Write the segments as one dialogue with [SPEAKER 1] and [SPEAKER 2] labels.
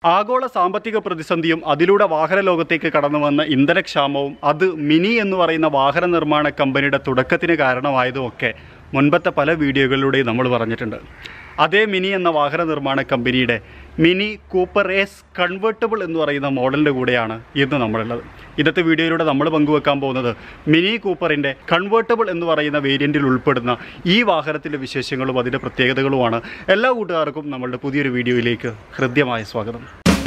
[SPEAKER 1] ആഗോള സാമ്പത്തിക പ്രതിസന്ധിയും അതിലൂടെ വാഹന ലോകത്തേക്ക് കടന്നു വന്ന ഇന്ധനക്ഷാമവും അത് മിനി എന്ന് പറയുന്ന വാഹന നിർമ്മാണ കമ്പനിയുടെ തുടക്കത്തിന് കാരണമായതുമൊക്കെ മുൻപത്തെ പല വീഡിയോകളിലൂടെയും നമ്മൾ പറഞ്ഞിട്ടുണ്ട് അതേ മിനി എന്ന വാഹന നിർമ്മാണ കമ്പനിയുടെ മിനി കൂപ്പർ എസ് കൺവേർട്ടബിൾ എന്ന് പറയുന്ന മോഡലിൻ്റെ കൂടെയാണ് ഇന്ന് നമ്മളുള്ളത് ഇന്നത്തെ വീഡിയോയിലൂടെ നമ്മൾ പങ്കുവെക്കാൻ പോകുന്നത് മിനി കൂപ്പറിൻ്റെ കൺവേർട്ടബിൾ എന്ന് പറയുന്ന വേരിയൻറ്റിൽ ഉൾപ്പെടുന്ന ഈ വാഹനത്തിൻ്റെ വിശേഷങ്ങളും അതിൻ്റെ പ്രത്യേകതകളുമാണ് എല്ലാ കൂട്ടുകാർക്കും നമ്മളുടെ പുതിയൊരു വീഡിയോയിലേക്ക് ഹൃദ്യമായ സ്വാഗതം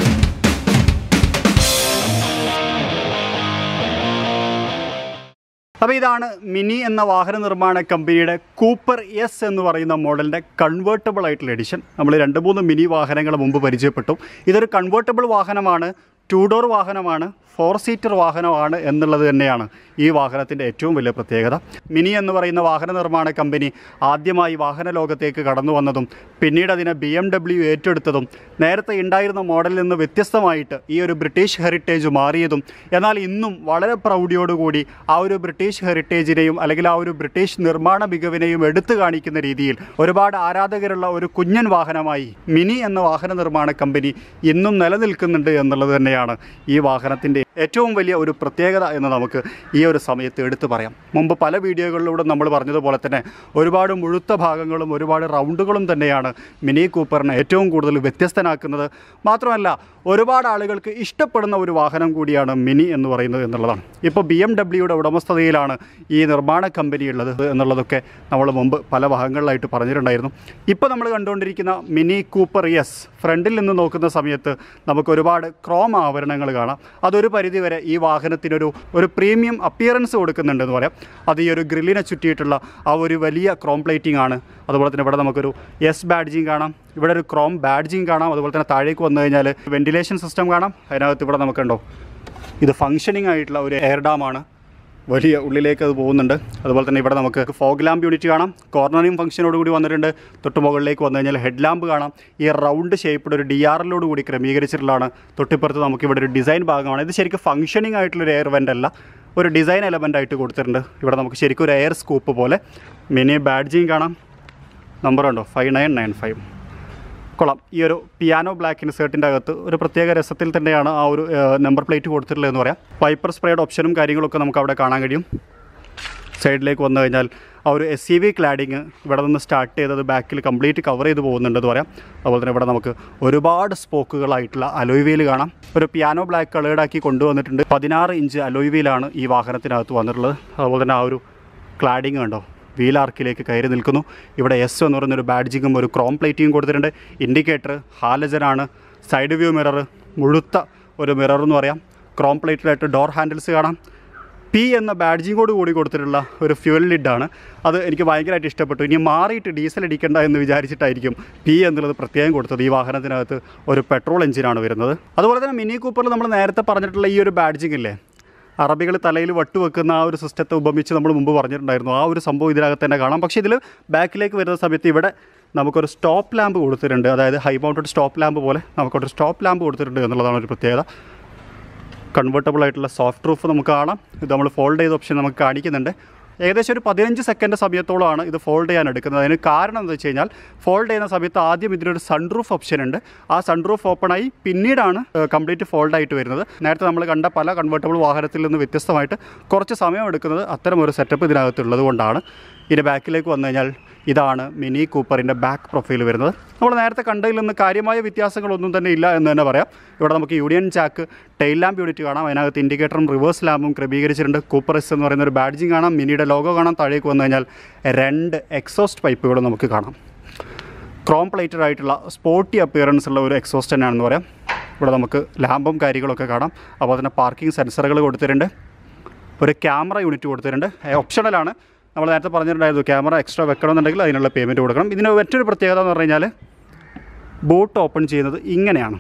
[SPEAKER 1] അപ്പോൾ ഇതാണ് മിനി എന്ന വാഹന നിർമ്മാണ കമ്പനിയുടെ കൂപ്പർ എസ് എന്ന് പറയുന്ന മോഡലിൻ്റെ കൺവേർട്ടബിൾ ആയിട്ടുള്ള എഡിഷൻ നമ്മൾ രണ്ട് മൂന്ന് മിനി വാഹനങ്ങൾ മുമ്പ് പരിചയപ്പെട്ടു ഇതൊരു കൺവേർട്ടബിൾ വാഹനമാണ് ടു ഡോർ വാഹനമാണ് ഫോർ സീറ്റർ വാഹനമാണ് എന്നുള്ളത് തന്നെയാണ് ഈ വാഹനത്തിൻ്റെ ഏറ്റവും വലിയ പ്രത്യേകത മിനി എന്ന് പറയുന്ന വാഹന നിർമ്മാണ കമ്പനി ആദ്യമായി വാഹന ലോകത്തേക്ക് കടന്നു വന്നതും പിന്നീട് അതിനെ ബി എം ഡബ്ല്യു ഏറ്റെടുത്തതും നേരത്തെ ഉണ്ടായിരുന്ന മോഡലിൽ നിന്ന് വ്യത്യസ്തമായിട്ട് ഈ ഒരു ബ്രിട്ടീഷ് ഹെറിറ്റേജ് മാറിയതും എന്നാൽ ഇന്നും വളരെ പ്രൗഢിയോടുകൂടി ആ ഒരു ബ്രിട്ടീഷ് ഹെറിറ്റേജിനെയും അല്ലെങ്കിൽ ആ ഒരു ബ്രിട്ടീഷ് നിർമ്മാണ മികവിനെയും എടുത്തു കാണിക്കുന്ന രീതിയിൽ ഒരുപാട് ആരാധകരുള്ള ഒരു കുഞ്ഞൻ വാഹനമായി മിനി എന്ന വാഹന നിർമ്മാണ കമ്പനി ഇന്നും നിലനിൽക്കുന്നുണ്ട് എന്നുള്ളത് തന്നെയാണ് ഈ വാഹനത്തിൻ്റെ ഏറ്റവും വലിയ ഒരു പ്രത്യേകത എന്ന് നമുക്ക് ഈ ഒരു സമയത്ത് എടുത്തു പറയാം മുമ്പ് പല വീഡിയോകളിലൂടെ നമ്മൾ പറഞ്ഞതുപോലെ തന്നെ ഒരുപാട് മുഴുത്ത ഭാഗങ്ങളും ഒരുപാട് റൗണ്ടുകളും തന്നെയാണ് മിനി കൂപ്പറിനെ ഏറ്റവും കൂടുതൽ വ്യത്യസ്തനാക്കുന്നത് മാത്രമല്ല ഒരുപാട് ആളുകൾക്ക് ഇഷ്ടപ്പെടുന്ന ഒരു വാഹനം കൂടിയാണ് മിനി എന്ന് പറയുന്നത് എന്നുള്ളതാണ് ഇപ്പോൾ ബി എം ഡബ്ല്യൂയുടെ ഉടമസ്ഥതയിലാണ് ഈ നിർമ്മാണ കമ്പനി ഉള്ളത് എന്നുള്ളതൊക്കെ നമ്മൾ മുമ്പ് പല ഭാഗങ്ങളിലായിട്ട് പറഞ്ഞിട്ടുണ്ടായിരുന്നു ഇപ്പോൾ നമ്മൾ കണ്ടുകൊണ്ടിരിക്കുന്ന മിനി കൂപ്പർ എസ് ഫ്രണ്ടിൽ നിന്ന് നോക്കുന്ന സമയത്ത് നമുക്ക് ഒരുപാട് ക്രോം ആവരണങ്ങൾ കാണാം അതൊരു പരിധിവരെ ഈ വാഹനത്തിനൊരു ഒരു പ്രീമിയം അപ്പിയറൻസ് കൊടുക്കുന്നുണ്ടെന്ന് പറയാം അത് ഈ ഒരു ഗ്രില്ലിനെ ചുറ്റിയിട്ടുള്ള ആ ഒരു വലിയ ക്രോം പ്ലേറ്റിംഗ് ആണ് അതുപോലെ തന്നെ ഇവിടെ നമുക്കൊരു എസ് ബാഡ്ജിങ് കാണാം ഇവിടെ ഒരു ക്രോം ബാഡ്ജിങ് കാണാം അതുപോലെ തന്നെ താഴേക്ക് വന്നു കഴിഞ്ഞാൽ വെന്റിലേഷൻ സിസ്റ്റം കാണാം അതിനകത്ത് ഇവിടെ നമുക്കുണ്ടോ ഇത് ഫങ്ഷനിങ് ആയിട്ടുള്ള ഒരു എയർ ഡാമാണ് വലിയ ഉള്ളിലേക്ക് അത് പോകുന്നുണ്ട് അതുപോലെ തന്നെ ഇവിടെ നമുക്ക് ഫോഗ് ലാമ്പ് യൂണിറ്റ് കാണാം കോർണറിങ് ഫംഗ്ഷനോട് കൂടി വന്നിട്ടുണ്ട് തൊട്ട് മുകളിലേക്ക് വന്നു കഴിഞ്ഞാൽ ഹെഡ് ലാമ്പ് കാണാം ഈ റൗണ്ട് ഷേപ്പിഡ് ഒരു ഡി ആർ എല്ലോട് കൂടി ക്രമീകരിച്ചിട്ടുള്ളതാണ് തൊട്ടിപ്പുറത്ത് നമുക്ക് ഇവിടെ ഒരു ഡിസൈൻ ഭാഗമാണ് ഇത് ശരിക്കും ഫംഗ്ഷനിങ് ആയിട്ടുള്ളൊരു എയർ വെൻ്റ് അല്ല ഒരു ഡിസൈൻ എലമെൻ്റ് ആയിട്ട് കൊടുത്തിട്ടുണ്ട് ഇവിടെ നമുക്ക് ശരിക്കും ഒരു എയർ സ്കൂപ്പ് പോലെ മിനി ബാഡ്ജിങ് കാണാം നമ്പർ ഉണ്ടോ ഫൈവ് നയൻ നയൻ ഫൈവ് കൊള്ളാം ഈ ഒരു പിയാനോ ബ്ലാക്ക് ഇൻസേർട്ടിൻ്റെ അകത്ത് ഒരു പ്രത്യേക രസത്തിൽ തന്നെയാണ് ആ ഒരു നമ്പർ പ്ലേറ്റ് കൊടുത്തിട്ടുള്ളതെന്ന് പറയാം വൈപ്പർ സ്പ്രേയുടെ ഓപ്ഷനും കാര്യങ്ങളൊക്കെ നമുക്ക് അവിടെ കാണാൻ കഴിയും സൈഡിലേക്ക് വന്നു കഴിഞ്ഞാൽ ആ ഒരു എസ് സി വി ക്ലാഡിങ് ഇവിടെ നിന്ന് സ്റ്റാർട്ട് ചെയ്തത് ബാക്കിൽ കംപ്ലീറ്റ് കവർ ചെയ്ത് പോകുന്നുണ്ടെന്ന് പറയാം അതുപോലെ തന്നെ ഇവിടെ നമുക്ക് ഒരുപാട് സ്പോക്കുകളായിട്ടുള്ള അലോയ് വീൽ കാണാം ഒരു പിയാനോ ബ്ലാക്ക് കളേർഡാക്കി കൊണ്ടുവന്നിട്ടുണ്ട് പതിനാറ് ഇഞ്ച് അലോയ് വീലാണ് ഈ വാഹനത്തിനകത്ത് വന്നിട്ടുള്ളത് അതുപോലെ തന്നെ ആ ഒരു ക്ലാഡിങ് കണ്ടോ വീൽ ആർക്കിലേക്ക് കയറി നിൽക്കുന്നു ഇവിടെ എസ് എന്ന് പറയുന്നൊരു ബാഡ്ജിങ്ങും ഒരു ക്രോം പ്ലേറ്റിങ്ങും കൊടുത്തിട്ടുണ്ട് ഇൻഡിക്കേറ്റർ ഹാലജനാണ് സൈഡ് വ്യൂ മിറർ മുഴുത്ത ഒരു മിറർ എന്ന് പറയാം ക്രോം പ്ലേറ്റിലായിട്ട് ഡോർ ഹാൻഡിൽസ് കാണാം പി എന്ന ബാഡ്ജിങ്ങോട് കൂടി കൊടുത്തിട്ടുള്ള ഒരു ഫ്യൂൽ ലിഡാണ് അത് എനിക്ക് ഭയങ്കരമായിട്ട് ഇഷ്ടപ്പെട്ടു ഇനി മാറിയിട്ട് ഡീസൽ അടിക്കേണ്ട എന്ന് വിചാരിച്ചിട്ടായിരിക്കും പി എന്നുള്ളത് പ്രത്യേകം കൊടുത്തത് ഈ വാഹനത്തിനകത്ത് ഒരു പെട്രോൾ എഞ്ചിനാണ് വരുന്നത് അതുപോലെ തന്നെ മിനി കൂപ്പറിൽ നമ്മൾ നേരത്തെ പറഞ്ഞിട്ടുള്ള ഈ ഒരു ബാഡ്ജിങ് ഇല്ലേ അറബികൾ തലയിൽ വട്ടുവെക്കുന്ന ആ ഒരു സിസ്റ്റത്തെ ഉപമിച്ച് നമ്മൾ മുമ്പ് പറഞ്ഞിട്ടുണ്ടായിരുന്നു ആ ഒരു സംഭവം ഇതിനകത്ത് തന്നെ കാണാം പക്ഷേ ഇതിൽ ബാക്കിലേക്ക് വരുന്ന സമയത്ത് ഇവിടെ നമുക്കൊരു സ്റ്റോപ്പ് ലാമ്പ് കൊടുത്തിട്ടുണ്ട് അതായത് ഹൈ മൗണ്ടഡ് സ്റ്റോപ്പ് ലാമ്പ് പോലെ നമുക്കൊരു സ്റ്റോപ്പ് ലാമ്പ് കൊടുത്തിട്ടുണ്ട് എന്നുള്ളതാണ് ഒരു പ്രത്യേകത കൺവേർട്ടബിൾ ആയിട്ടുള്ള സോഫ്റ്റ് റൂഫ് നമുക്ക് കാണാം ഇത് നമ്മൾ ഫോൾഡ് ചെയ്ത ഓപ്ഷൻ നമുക്ക് കാണിക്കുന്നുണ്ട് ഏകദേശം ഒരു പതിനഞ്ച് സെക്കൻഡ് സമയത്തോളമാണ് ഇത് ഫോൾഡ് ചെയ്യാൻ എടുക്കുന്നത് അതിന് കാരണം എന്താ വെച്ച് കഴിഞ്ഞാൽ ഫോൾഡ് ചെയ്യുന്ന സമയത്ത് ആദ്യം ഇതിനൊരു സൺറൂഫ് ഓപ്ഷൻ ഉണ്ട് ആ സൺറൂഫ് ഓപ്പണായി പിന്നീടാണ് കംപ്ലീറ്റ് ഫോൾഡ് ആയിട്ട് വരുന്നത് നേരത്തെ നമ്മൾ കണ്ട പല കൺവേർട്ടബിൾ വാഹനത്തിൽ നിന്ന് വ്യത്യസ്തമായിട്ട് കുറച്ച് സമയം എടുക്കുന്നത് അത്തരം ഒരു സെറ്റപ്പ് ഇതിനകത്തുള്ളത് കൊണ്ടാണ് ഇതിൻ്റെ ബാക്കിലേക്ക് വന്നു കഴിഞ്ഞാൽ ഇതാണ് മിനി കൂപ്പറിൻ്റെ ബാക്ക് പ്രൊഫൈൽ വരുന്നത് നമ്മൾ നേരത്തെ കണ്ടതിൽ നിന്ന് കാര്യമായ വ്യത്യാസങ്ങളൊന്നും തന്നെ ഇല്ല എന്ന് തന്നെ പറയാം ഇവിടെ നമുക്ക് യൂണിയൻ ചാക്ക് ടെയിൽ ലാമ്പ് യൂണിറ്റ് കാണാം അതിനകത്ത് ഇൻഡിക്കേറ്ററും റിവേഴ്സ് ലാമ്പും ക്രമീകരിച്ചിട്ടുണ്ട് കൂപ്പർ എസ് എന്ന് പറയുന്ന ഒരു ബാഡ്ജിങ് കാണാം മിനിയുടെ ലോഗോ കാണാം താഴേക്ക് വന്നു കഴിഞ്ഞാൽ രണ്ട് എക്സോസ്റ്റ് പൈപ്പുകളും നമുക്ക് കാണാം ക്രോം പ്ലേറ്റഡ് ആയിട്ടുള്ള സ്പോർട്ടി അപ്പിയറൻസ് ഉള്ള ഒരു എക്സോസ്റ്റ് തന്നെയാണെന്ന് പറയാം ഇവിടെ നമുക്ക് ലാമ്പും കാര്യങ്ങളൊക്കെ കാണാം അപ്പോൾ തന്നെ പാർക്കിംഗ് സെൻസറുകൾ കൊടുത്തിട്ടുണ്ട് ഒരു ക്യാമറ യൂണിറ്റ് കൊടുത്തിട്ടുണ്ട് ഓപ്ഷണലാണ് നമ്മൾ നേരത്തെ പറഞ്ഞിട്ടുണ്ടായിരുന്നു ക്യാമറ എക്സ്ട്രാ വെക്കണമെന്നുണ്ടെങ്കിൽ അതിനുള്ള പേയ്മെൻറ്റ് കൊടുക്കണം ഇതിന് മറ്റൊരു പ്രത്യേകത എന്ന് പറഞ്ഞു കഴിഞ്ഞാൽ ബോട്ട് ഓപ്പൺ ചെയ്യുന്നത് ഇങ്ങനെയാണ്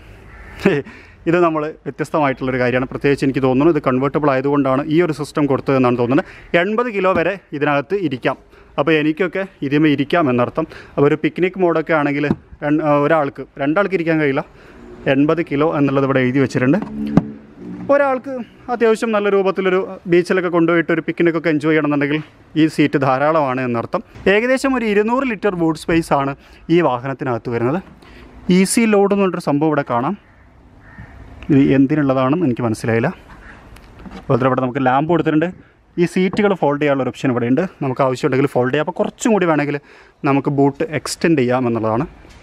[SPEAKER 1] ഇത് നമ്മൾ വ്യത്യസ്തമായിട്ടുള്ളൊരു കാര്യമാണ് പ്രത്യേകിച്ച് എനിക്ക് തോന്നുന്നു ഇത് കൺവേർട്ടബിൾ ആയതുകൊണ്ടാണ് ഈ ഒരു സിസ്റ്റം കൊടുത്തതെന്നാണ് തോന്നുന്നത് എൺപത് കിലോ വരെ ഇതിനകത്ത് ഇരിക്കാം അപ്പോൾ എനിക്കൊക്കെ ഇതിമേ ഇരിക്കാം എന്നർത്ഥം അപ്പോൾ ഒരു പിക്നിക് മോഡൊക്കെ ആണെങ്കിൽ രൺ- ഒരാൾക്ക് രണ്ടാൾക്ക് ഇരിക്കാൻ കഴിയില്ല എൺപത് കിലോ എന്നുള്ളത് ഇവിടെ എഴുതി വെച്ചിട്ടുണ്ട് ഒരാൾക്ക് അത്യാവശ്യം നല്ല രൂപത്തിലൊരു ബീച്ചിലൊക്കെ കൊണ്ടുപോയിട്ട് ഒരു പിക്നിക്കൊക്കെ എൻജോയ് ചെയ്യണമെന്നുണ്ടെങ്കിൽ ഈ സീറ്റ് ധാരാളമാണ് എന്നർത്ഥം ഏകദേശം ഒരു ഇരുന്നൂറ് ലിറ്റർ ബൂട്ട് സ്പേസ് ആണ് ഈ വാഹനത്തിനകത്ത് വരുന്നത് ഈസി ലോഡ് എന്ന് പറഞ്ഞൊരു സംഭവം ഇവിടെ കാണാം ഇത് എന്തിനുള്ളതാണെന്ന് എനിക്ക് മനസ്സിലായില്ല അതുപോലെ ഇവിടെ നമുക്ക് ലാമ്പ് കൊടുത്തിട്ടുണ്ട് ഈ സീറ്റുകൾ ഫോൾഡ് ചെയ്യാനുള്ള ഒരു ഓപ്ഷൻ ഇവിടെ ഉണ്ട് നമുക്ക് ആവശ്യമുണ്ടെങ്കിൽ ഫോൾഡ് ചെയ്യാം അപ്പോൾ കുറച്ചും കൂടി വേണമെങ്കിൽ നമുക്ക് ബൂട്ട് എക്സ്റ്റെൻഡ് ചെയ്യാം എന്നുള്ളതാണ്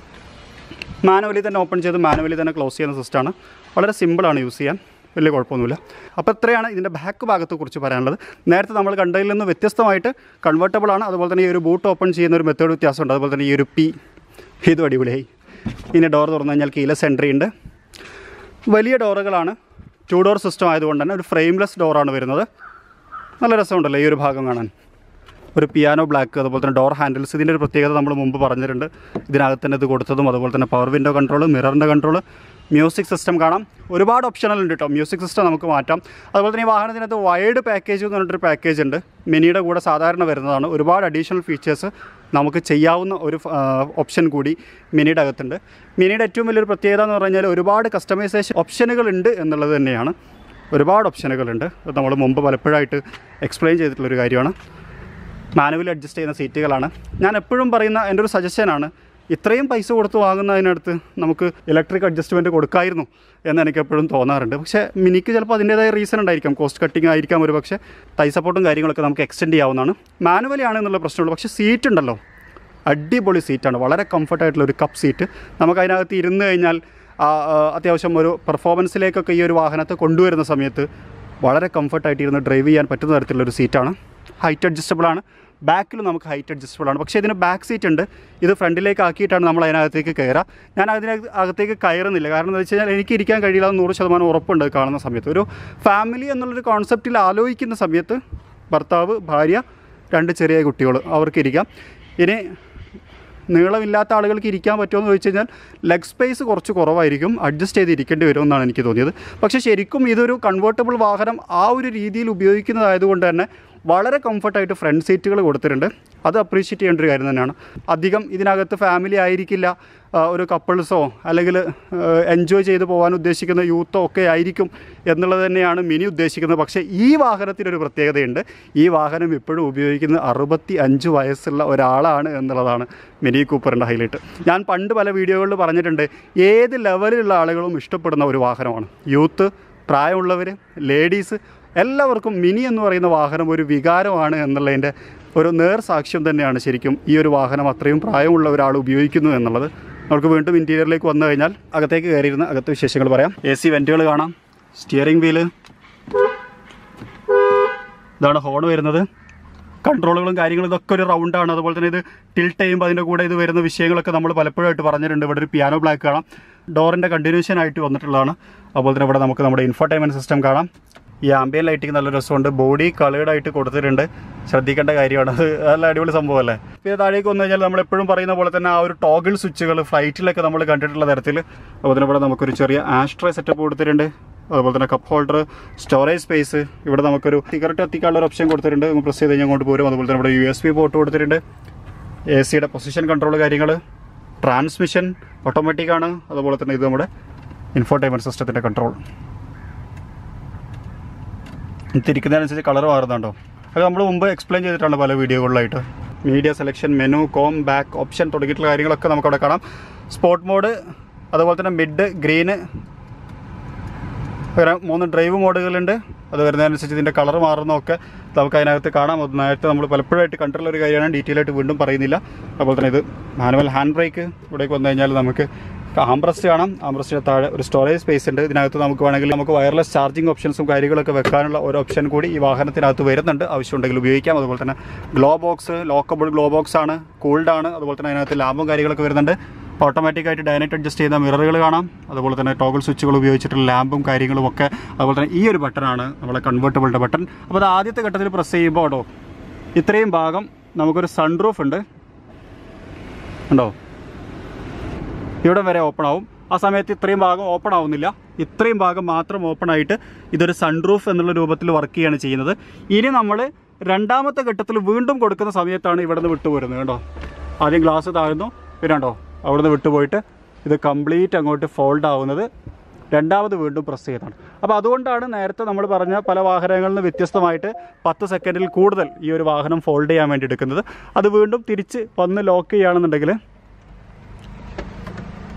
[SPEAKER 1] മാനുവലി തന്നെ ഓപ്പൺ ചെയ്ത് മാനുവലി തന്നെ ക്ലോസ് ചെയ്യുന്ന സിസ്റ്റമാണ് വളരെ സിമ്പിളാണ് യൂസ് ചെയ്യാൻ വലിയ കുഴപ്പമൊന്നുമില്ല അപ്പോൾ ഇത്രയാണ് ഇതിൻ്റെ ബാക്ക് ഭാഗത്തെക്കുറിച്ച് പറയാനുള്ളത് നേരത്തെ നമ്മൾ കണ്ടതിൽ നിന്ന് വ്യത്യസ്തമായിട്ട് കൺവേർട്ടബിൾ ആണ് അതുപോലെ തന്നെ ഈ ഒരു ബൂട്ട് ഓപ്പൺ ചെയ്യുന്ന ഒരു മെത്തേഡ് വ്യത്യാസമുണ്ട് അതുപോലെ തന്നെ ഈ ഒരു പി ഇതും അടിപൊളിയായി ഇനി ഡോർ തുറന്നു കഴിഞ്ഞാൽ കീലെസ് എൻട്രി ഉണ്ട് വലിയ ഡോറുകളാണ് ടു ഡോർ സിസ്റ്റം ആയതുകൊണ്ട് തന്നെ ഒരു ഫ്രെയിംലെസ് ഡോറാണ് വരുന്നത് നല്ല രസമുണ്ടല്ലോ ഈ ഒരു ഭാഗം കാണാൻ ഒരു പിയാനോ ബ്ലാക്ക് അതുപോലെ തന്നെ ഡോർ ഹാൻഡിൽസ് ഇതിൻ്റെ ഒരു പ്രത്യേകത നമ്മൾ മുമ്പ് പറഞ്ഞിട്ടുണ്ട് ഇതിനകത്ത് തന്നെ ഇത് കൊടുത്തതും അതുപോലെ തന്നെ പവർ വിൻഡോ കൺട്രോൾ മിററിൻ്റെ കൺട്രോൾ മ്യൂസിക് സിസ്റ്റം കാണാം ഒരുപാട് ഓപ്ഷണൽ ഉണ്ട് കേട്ടോ മ്യൂസിക് സിസ്റ്റം നമുക്ക് മാറ്റാം അതുപോലെ തന്നെ ഈ വാഹനത്തിനകത്ത് വൈഡ് പാക്കേജ് എന്ന് പറഞ്ഞിട്ടൊരു പാക്കേജ് ഉണ്ട് മിനിയുടെ കൂടെ സാധാരണ വരുന്നതാണ് ഒരുപാട് അഡീഷണൽ ഫീച്ചേഴ്സ് നമുക്ക് ചെയ്യാവുന്ന ഒരു ഓപ്ഷൻ കൂടി മിനിയുടെ അകത്തുണ്ട് മിനിയുടെ ഏറ്റവും വലിയൊരു പ്രത്യേകത എന്ന് പറഞ്ഞു കഴിഞ്ഞാൽ ഒരുപാട് കസ്റ്റമൈസേഷൻ ഓപ്ഷനുകൾ ഉണ്ട് എന്നുള്ളത് തന്നെയാണ് ഒരുപാട് ഓപ്ഷനുകളുണ്ട് അത് നമ്മൾ മുമ്പ് പലപ്പോഴായിട്ട് എക്സ്പ്ലെയിൻ ചെയ്തിട്ടുള്ളൊരു കാര്യമാണ് മാനുവലി അഡ്ജസ്റ്റ് ചെയ്യുന്ന സീറ്റുകളാണ് ഞാൻ എപ്പോഴും പറയുന്ന എൻ്റെ ഒരു സജഷനാണ് ഇത്രയും പൈസ കൊടുത്ത് വാങ്ങുന്നതിനടുത്ത് നമുക്ക് ഇലക്ട്രിക് അഡ്ജസ്റ്റ്മെൻറ്റ് കൊടുക്കായിരുന്നു എന്ന് എനിക്ക് എപ്പോഴും തോന്നാറുണ്ട് പക്ഷേ മിനിക്ക് ചിലപ്പോൾ അതിൻ്റേതായ റീസൺ ഉണ്ടായിരിക്കാം കോസ്റ്റ് കട്ടിങ് ആയിരിക്കാം ഒരു പക്ഷേ തൈ സപ്പോർട്ടും കാര്യങ്ങളൊക്കെ നമുക്ക് എക്സ്റ്റെൻഡ് ചെയ്യാവുന്നതാണ് മാനുവലി ആണ് എന്നുള്ള പ്രശ്നമുള്ളൂ പക്ഷേ സീറ്റ് ഉണ്ടല്ലോ അടിപൊളി സീറ്റാണ് വളരെ കംഫർട്ടായിട്ടുള്ള ഒരു കപ്പ് സീറ്റ് നമുക്ക് അതിനകത്ത് ഇരുന്ന് കഴിഞ്ഞാൽ ആ, ആ, അത്യാവശ്യം ഒരു പെർഫോമൻസിലേക്കൊക്കെ ഈ ഒരു വാഹനത്തെ കൊണ്ടുവരുന്ന സമയത്ത് വളരെ കംഫർട്ടായിട്ട് ഇരുന്ന് ഡ്രൈവ് ചെയ്യാൻ പറ്റുന്ന തരത്തിലുള്ള ഒരു സീറ്റാണ് ഹൈറ്റ് അഡ്ജസ്റ്റബിൾ ആണ് ബാക്കിൽ നമുക്ക് ഹൈറ്റ് അഡ്ജസ്റ്റബിൾ ആണ് പക്ഷേ ഇതിന് ബാക്ക് സീറ്റ് ഉണ്ട് ഇത് ഫ്രണ്ടിലേക്ക് ആക്കിയിട്ടാണ് നമ്മൾ അതിനകത്തേക്ക് കയറുക ഞാൻ അതിനകത്ത് അകത്തേക്ക് കയറുന്നില്ല കാരണം എന്താ വെച്ച് കഴിഞ്ഞാൽ എനിക്ക് ഇരിക്കാൻ കഴിയില്ല എന്ന് നൂറ് ശതമാനം ഉറപ്പുണ്ട് ഇത് കാണുന്ന സമയത്ത് ഒരു ഫാമിലി എന്നുള്ളൊരു കോൺസെപ്റ്റിൽ ആലോചിക്കുന്ന സമയത്ത് ഭർത്താവ് ഭാര്യ രണ്ട് ചെറിയ കുട്ടികൾ അവർക്ക് ഇരിക്കാം ഇനി നീളമില്ലാത്ത ആളുകൾക്ക് ഇരിക്കാൻ പറ്റുമോ എന്ന് ചോദിച്ചു കഴിഞ്ഞാൽ ലെഗ് സ്പേസ് കുറച്ച് കുറവായിരിക്കും അഡ്ജസ്റ്റ് ചെയ്ത് ഇരിക്കേണ്ടി വരുമെന്നാണ് എനിക്ക് തോന്നിയത് പക്ഷേ ശരിക്കും ഇതൊരു കൺവേർട്ടബിൾ വാഹനം ആ ഒരു രീതിയിൽ ഉപയോഗിക്കുന്നതായതുകൊണ്ട് തന്നെ വളരെ കംഫർട്ടായിട്ട് ഫ്രണ്ട് സീറ്റുകൾ കൊടുത്തിട്ടുണ്ട് അത് അപ്രീഷിയേറ്റ് ചെയ്യേണ്ട ഒരു കാര്യം തന്നെയാണ് അധികം ഇതിനകത്ത് ഫാമിലി ആയിരിക്കില്ല ആ, ഒരു കപ്പിൾസോ അല്ലെങ്കിൽ എൻജോയ് ചെയ്ത് പോകാൻ ഉദ്ദേശിക്കുന്ന യൂത്തോ ഒക്കെ ആയിരിക്കും എന്നുള്ളത് തന്നെയാണ് മിനി ഉദ്ദേശിക്കുന്നത് പക്ഷേ ഈ വാഹനത്തിനൊരു പ്രത്യേകതയുണ്ട് ഈ വാഹനം ഇപ്പോഴും ഉപയോഗിക്കുന്നത് അറുപത്തി അഞ്ച് വയസ്സുള്ള ഒരാളാണ് എന്നുള്ളതാണ് മിനി കൂപ്പറിൻ്റെ ഹൈലൈറ്റ് ഞാൻ പണ്ട് പല വീഡിയോകളിൽ പറഞ്ഞിട്ടുണ്ട് ഏത് ലെവലിലുള്ള ആളുകളും ഇഷ്ടപ്പെടുന്ന ഒരു വാഹനമാണ് യൂത്ത് പ്രായമുള്ളവർ ലേഡീസ് എല്ലാവർക്കും മിനി എന്ന് പറയുന്ന വാഹനം ഒരു വികാരമാണ് എന്നുള്ളതിൻ്റെ ഒരു നേർ സാക്ഷ്യം തന്നെയാണ് ശരിക്കും ഈ ഒരു വാഹനം അത്രയും പ്രായമുള്ള ഒരാൾ ഉപയോഗിക്കുന്നു എന്നുള്ളത് നമുക്ക് വീണ്ടും ഇൻറ്റീരിയറിലേക്ക് വന്നു കഴിഞ്ഞാൽ അകത്തേക്ക് കയറിയിരുന്ന് അകത്തെ വിശേഷങ്ങൾ പറയാം എ സി വെൻറ്റുകൾ കാണാം സ്റ്റിയറിംഗ് വീല് ഇതാണ് ഹോൺ വരുന്നത് കൺട്രോളുകളും കാര്യങ്ങളും ഇതൊക്കെ ഒരു റൗണ്ടാണ് അതുപോലെ തന്നെ ഇത് ടിൽട്ട് ചെയ്യുമ്പോൾ അതിൻ്റെ കൂടെ ഇത് വരുന്ന വിഷയങ്ങളൊക്കെ നമ്മൾ പലപ്പോഴായിട്ട് പറഞ്ഞിട്ടുണ്ട് ഇവിടെ ഒരു പിയാനോ ബ്ലാക്ക് കാണാം ഡോറിൻ്റെ കണ്ടിന്യൂഷൻ ആയിട്ട് വന്നിട്ടുള്ളതാണ് അതുപോലെ തന്നെ ഇവിടെ നമുക്ക് നമ്മുടെ ഇൻഫോർടൈൻമെൻറ്റ് സിസ്റ്റം കാണാം ഈ ആംബിയൻ ലൈറ്റിംഗ് നല്ല രസമുണ്ട് ബോഡി കളേർഡ് ആയിട്ട് കൊടുത്തിട്ടുണ്ട് ശ്രദ്ധിക്കേണ്ട കാര്യമാണ് അത് നല്ല അടിപൊളി സംഭവമല്ലേ പിന്നെ താഴേക്ക് വന്നു കഴിഞ്ഞാൽ നമ്മൾ എപ്പോഴും പറയുന്ന പോലെ തന്നെ ആ ഒരു ടോഗിൾ സ്വിച്ചുകൾ ഫ്ലൈറ്റിലൊക്കെ നമ്മൾ കണ്ടിട്ടുള്ള തരത്തിൽ അതുപോലെ തന്നെ ഇവിടെ നമുക്കൊരു ചെറിയ ആസ്ട്രേ സെറ്റപ്പ് കൊടുത്തിട്ടുണ്ട് അതുപോലെ തന്നെ കപ്പ് ഹോൾഡർ സ്റ്റോറേജ് സ്പേസ് ഇവിടെ നമുക്കൊരു സിഗരറ്റ് എത്തിക്കാനുള്ള ഒരു ഓപ്ഷൻ കൊടുത്തിട്ടുണ്ട് നമുക്ക് പ്രസ് ചെയ്ത് കഴിഞ്ഞാൽ അങ്ങോട്ട് പോരും അതുപോലെ തന്നെ ഇവിടെ യു എസ് ബി പോർട്ട് കൊടുത്തിട്ടുണ്ട് എ സിയുടെ പൊസിഷൻ കൺട്രോൾ കാര്യങ്ങൾ ട്രാൻസ്മിഷൻ ഓട്ടോമാറ്റിക് ആണ് അതുപോലെ തന്നെ ഇത് നമ്മുടെ ഇൻഫോർടൈൻമെൻറ്റ് സിസ്റ്റത്തിൻ്റെ കൺട്രോൾ തിരിക്കുന്നതിനനുസരിച്ച് കളർ മാറുന്നുണ്ടോ അത് നമ്മൾ മുമ്പ് എക്സ്പ്ലെയിൻ ചെയ്തിട്ടുണ്ട് പല വീഡിയോകളിലായിട്ട് മീഡിയ സെലക്ഷൻ മെനു കോം ബാക്ക് ഓപ്ഷൻ തുടങ്ങിയിട്ടുള്ള കാര്യങ്ങളൊക്കെ നമുക്കവിടെ കാണാം സ്പോർട്ട് മോഡ് അതുപോലെ തന്നെ മിഡ് ഗ്രീന് അങ്ങനെ മൂന്ന് ഡ്രൈവ് മോഡുകളുണ്ട് അത് വരുന്നതനുസരിച്ച് ഇതിൻ്റെ കളർ മാറുന്നതൊക്കെ നമുക്ക് അതിനകത്ത് കാണാം അത് നേരത്തെ നമ്മൾ പലപ്പോഴായിട്ട് കണ്ടിട്ടുള്ള ഒരു കാര്യമാണ് ഡീറ്റെയിൽ ആയിട്ട് വീണ്ടും പറയുന്നില്ല അതുപോലെ തന്നെ ഇത് മാനുവൽ ഹാൻഡ് ബ്രേക്ക് ഇവിടേക്ക് വന്നു കഴിഞ്ഞാൽ നമുക്ക് ആംബ്രസ്റ്റ് കാണാം ആംബ്രസ്റ്റിന് താഴെ ഒരു സ്റ്റോറേജ് സ്പേസ് ഉണ്ട് ഇതിനകത്ത് നമുക്ക് വേണമെങ്കിൽ നമുക്ക് വയർലെസ് ചാർജിങ് ഓപ്ഷൻസും കാര്യങ്ങളൊക്കെ വെക്കാനുള്ള ഒരു ഓപ്ഷൻ കൂടി ഈ വാഹനത്തിനകത്ത് വരുന്നുണ്ട് ആവശ്യമുണ്ടെങ്കിൽ ഉപയോഗിക്കാം അതുപോലെ തന്നെ glove box lockable glove box ആണ് കൂൾഡ് ആണ് അതുപോലെ തന്നെ അതിനകത്ത് ലാമ്പും കാര്യങ്ങളൊക്കെ വരുന്നുണ്ട് ഓട്ടോമാറ്റിക്കായിട്ട് ഡയനറ്റ് അഡ്ജസ്റ്റ് ചെയ്യുന്ന മിററുകൾ കാണാം അതുപോലെ തന്നെ ടോഗിൾ സ്വിച്ചുകൾ ഉപയോഗിച്ചിട്ടുള്ള ലാമ്പും കാര്യങ്ങളും ഒക്കെ അതുപോലെ തന്നെ ഈ ഒരു ബട്ടണാണ് നമ്മളെ കൺവേർട്ടബിളിൻ്റെ ബട്ടൺ അപ്പോൾ അത് ആദ്യത്തെ ഘട്ടത്തിൽ പ്രസ് ചെയ്യുമ്പോൾ കേട്ടോ ഇത്രയും ഭാഗം നമുക്കൊരു സൺറൂഫ് ഉണ്ട് ഉണ്ടോ ഇവിടെ വരെ ഓപ്പൺ ആവും ആ സമയത്ത് ഇത്രയും ഭാഗം ഓപ്പൺ ആവുന്നില്ല ഇത്രയും ഭാഗം മാത്രം ഓപ്പൺ ആയിട്ട് ഇതൊരു സൺറൂഫ് എന്നുള്ള രൂപത്തിൽ വർക്ക് ചെയ്യുകയാണ് ചെയ്യുന്നത് ഇനി നമ്മൾ രണ്ടാമത്തെ ഘട്ടത്തിൽ വീണ്ടും കൊടുക്കുന്ന സമയത്താണ് ഇവിടെ നിന്ന് വിട്ടുപോരുന്നത് കേട്ടോ ആദ്യം ഗ്ലാസ് താഴ്ന്നു പിന്നെ കണ്ടോ അവിടെ നിന്ന് വിട്ടുപോയിട്ട് ഇത് കംപ്ലീറ്റ് അങ്ങോട്ട് ഫോൾഡ് ആവുന്നത് രണ്ടാമത് വീണ്ടും പ്രസ് ചെയ്താണ് അപ്പോൾ അതുകൊണ്ടാണ് നേരത്തെ നമ്മൾ പറഞ്ഞ പല വാഹനങ്ങളിൽ നിന്ന് വ്യത്യസ്തമായിട്ട് പത്ത് സെക്കൻഡിൽ കൂടുതൽ ഈ ഒരു വാഹനം ഫോൾഡ് ചെയ്യാൻ വേണ്ടി എടുക്കുന്നത് അത് വീണ്ടും തിരിച്ച് വന്ന് ലോക്ക് ചെയ്യുകയാണെന്നുണ്ടെങ്കിൽ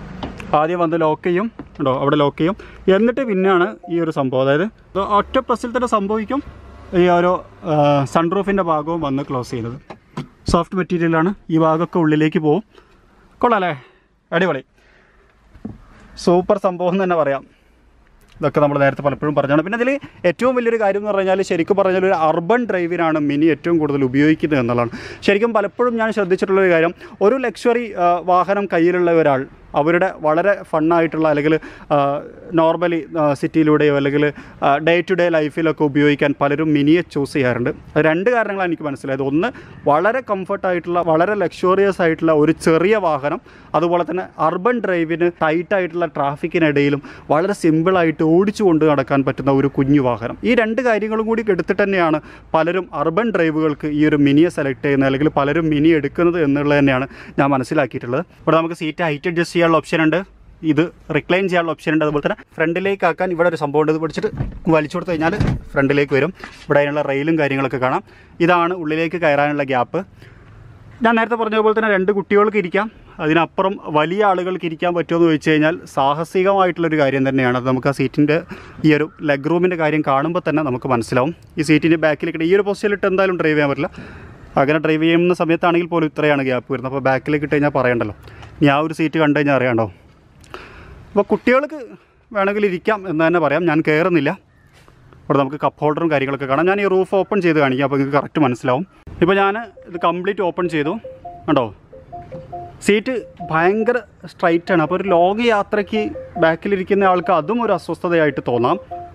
[SPEAKER 1] ആദ്യം വന്ന് ലോക്ക് ചെയ്യും ഉണ്ടോ അവിടെ ലോക്ക് ചെയ്യും എന്നിട്ട് പിന്നെയാണ് ഈ ഒരു സംഭവം അതായത് ഇത് ഒറ്റ പ്രസ്സിൽ തന്നെ സംഭവിക്കും ഈ ഓരോ സൺറൂഫിൻ്റെ ഭാഗവും വന്ന് ക്ലോസ് ചെയ്യുന്നത് സോഫ്റ്റ് മെറ്റീരിയലാണ് ഈ ഭാഗമൊക്കെ ഉള്ളിലേക്ക് പോകും കൊള്ളാല്ലേ അടിപൊളി സൂപ്പർ സംഭവം എന്ന് തന്നെ പറയാം ഇതൊക്കെ നമ്മൾ നേരത്തെ പലപ്പോഴും പറഞ്ഞാണ് പിന്നെ അതിൽ ഏറ്റവും വലിയൊരു കാര്യം എന്ന് പറഞ്ഞാൽ ശരിക്കും പറഞ്ഞാൽ ഒരു അർബൻ ഡ്രൈവിനാണ് മിനി ഏറ്റവും കൂടുതൽ ഉപയോഗിക്കുന്നത് എന്നുള്ളതാണ് ശരിക്കും പലപ്പോഴും ഞാൻ ശ്രദ്ധിച്ചിട്ടുള്ളൊരു കാര്യം ഒരു ലക്ഷറി വാഹനം കയ്യിലുള്ള ഒരാൾ അവരുടെ വളരെ ഫണ്ണായിട്ടുള്ള അല്ലെങ്കിൽ നോർമലി സിറ്റിയിലൂടെയോ അല്ലെങ്കിൽ ഡേ ടു ഡേ ലൈഫിലൊക്കെ ഉപയോഗിക്കാൻ പലരും മിനിയെ ചൂസ് ചെയ്യാറുണ്ട് അത് രണ്ട് കാരണങ്ങളാണ് എനിക്ക് മനസ്സിലായത് ഒന്ന് വളരെ കംഫർട്ടായിട്ടുള്ള വളരെ ലക്ഷറിയസ് ആയിട്ടുള്ള ഒരു ചെറിയ വാഹനം അതുപോലെ തന്നെ അർബൻ ഡ്രൈവിന് ടൈറ്റായിട്ടുള്ള ട്രാഫിക്കിനിടയിലും വളരെ സിമ്പിളായിട്ട് ഓടിച്ചു കൊണ്ട് നടക്കാൻ പറ്റുന്ന ഒരു കുഞ്ഞു വാഹനം ഈ രണ്ട് കാര്യങ്ങളും കൂടി എടുത്തിട്ട് തന്നെയാണ് പലരും അർബൻ ഡ്രൈവുകൾക്ക് ഈ ഒരു മിനിയെ സെലക്ട് ചെയ്യുന്നത് അല്ലെങ്കിൽ പലരും മിനി എടുക്കുന്നത് എന്നുള്ളത് തന്നെയാണ് ഞാൻ മനസ്സിലാക്കിയിട്ടുള്ളത് ഇവിടെ നമുക്ക് സീറ്റ് ഹൈറ്റ് അഡ്ജസ്റ്റ് ചെയ്യാനുള്ള ഓപ്ഷൻ ഉണ്ട് ഇത് റിക്ലൈൻ ചെയ്യാനുള്ള ഓപ്ഷൻ ഉണ്ട് അതുപോലെ തന്നെ ഫ്രണ്ടിലേക്ക് ആക്കാൻ ഇവിടെ ഒരു സംഭവം ഉണ്ട് ഇത് പിടിച്ചിട്ട് വലിച്ചു കൊടുത്തു കഴിഞ്ഞാൽ ഫ്രണ്ടിലേക്ക് വരും ഇവിടെ അതിനുള്ള റെയിലും കാര്യങ്ങളൊക്കെ കാണാം ഇതാണ് ഉള്ളിലേക്ക് കയറാനുള്ള ഗ്യാപ്പ് ഞാൻ നേരത്തെ പറഞ്ഞ പോലെ തന്നെ രണ്ട് കുട്ടികൾക്ക് ഇരിക്കാം അതിനപ്പുറം വലിയ ആളുകൾക്ക് ഇരിക്കാൻ പറ്റുമോ എന്ന് ചോദിച്ചു കഴിഞ്ഞാൽ സാഹസികമായിട്ടുള്ളൊരു കാര്യം തന്നെയാണ് അത് നമുക്ക് ആ സീറ്റിൻ്റെ ഈ ഒരു ലെഗ് റൂമിൻ്റെ കാര്യം കാണുമ്പോൾ തന്നെ നമുക്ക് മനസ്സിലാവും ഈ സീറ്റിൻ്റെ ബാക്കിലേക്ക് ഈ ഒരു പൊസിഷനിലിട്ട് എന്തായാലും ഡ്രൈവ് ചെയ്യാൻ പറ്റില്ല അങ്ങനെ ഡ്രൈവ് ചെയ്യുന്ന സമയത്താണെങ്കിൽ പോലും ഇത്രയാണ് ഗ്യാപ്പ് വരുന്നത് അപ്പോൾ ബാക്കിലേക്ക് ഇട്ട് കഴിഞ്ഞാൽ പറയണ്ടല്ലോ ഇനി ആ ഒരു സീറ്റ് കണ്ടു കഴിഞ്ഞാൽ അറിയാണ്ടോ അപ്പോൾ കുട്ടികൾക്ക് വേണമെങ്കിൽ ഇരിക്കാം എന്ന് തന്നെ പറയാം ഞാൻ കയറുന്നില്ല ഇവിടെ നമുക്ക് കപ്പ് ഹോൾഡറും കാര്യങ്ങളൊക്കെ കാണാം ഞാൻ ഈ റൂഫ് ഓപ്പൺ ചെയ്ത് കാണിക്കാം അപ്പോൾ നിങ്ങൾക്ക് കറക്റ്റ് മനസ്സിലാവും ഇപ്പോൾ ഞാൻ ഇത് കംപ്ലീറ്റ് ഓപ്പൺ ചെയ്തു കണ്ടോ സീറ്റ് ഭയങ്കര സ്ട്രൈറ്റ് ആണ് അപ്പോൾ ഒരു ലോങ് യാത്രയ്ക്ക് ബാക്കിലിരിക്കുന്ന ആൾക്ക് അതും ഒരു അസ്വസ്ഥതയായിട്ട് തോന്നാം